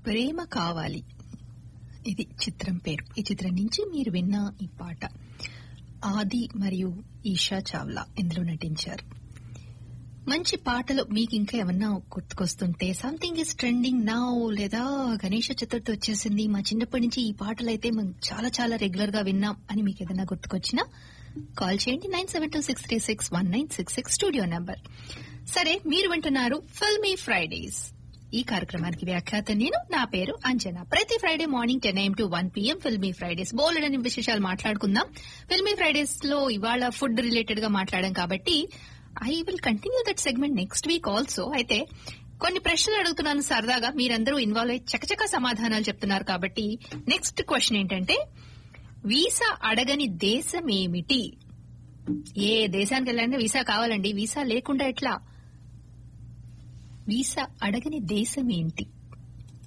ప్రేమ కావాలి ఇది చిత్రం పేరు ఈ చిత్రం నుంచి మీరు విన్న ఈ పాట ఆది మరియు ఈషా చావ్లా ఇందులో నటించారు మంచి పాటలు మీకు ఇంకా ఏమన్నా గుర్తుకొస్తుంటే సంథింగ్ ఇస్ ట్రెండింగ్ నౌ లేదా గణేష చతుర్థి వచ్చేసింది మా చిన్నప్పటి నుంచి ఈ పాటలు అయితే మేము చాలా చాలా రెగ్యులర్ గా విన్నాం అని మీకు ఏదైనా గుర్తుకొచ్చినా కాల్ చేయండి nine seven two six three six one nine six six studio number సరే మీరు వింటున్నారు ఫిల్మీ ఫ్రైడేస్ ఈ కార్యక్రమానికి వ్యాఖ్యాత నేను నా పేరు అంజనా ప్రతి Friday morning ten AM to one PM filmy Fridays bold అని విశేషాలు మాట్లాడుకుందాం ఫిల్మీ ఫ్రైడేస్ లో ఇవాళ ఫుడ్ రిలేటెడ్ గా మాట్లాడాం కాబట్టి I will continue that segment next week also అయితే కొన్ని ప్రశ్నలు అడుగుతున్నాను సరదాగా మీరందరూ ఇన్వాల్వ్ అయ్యి చకచక సమాధానాలు చెప్తున్నారు కాబట్టి నెక్స్ట్ క్వశ్చన్ ఏంటంటే వీసా అడగని దేశం ఏమిటి ఏ దేశానికి వెళ్ళాలంటే వీసా కావాలండి వీసా లేకుండా ఎట్లా వీసా అడగని దేశం ఏంటి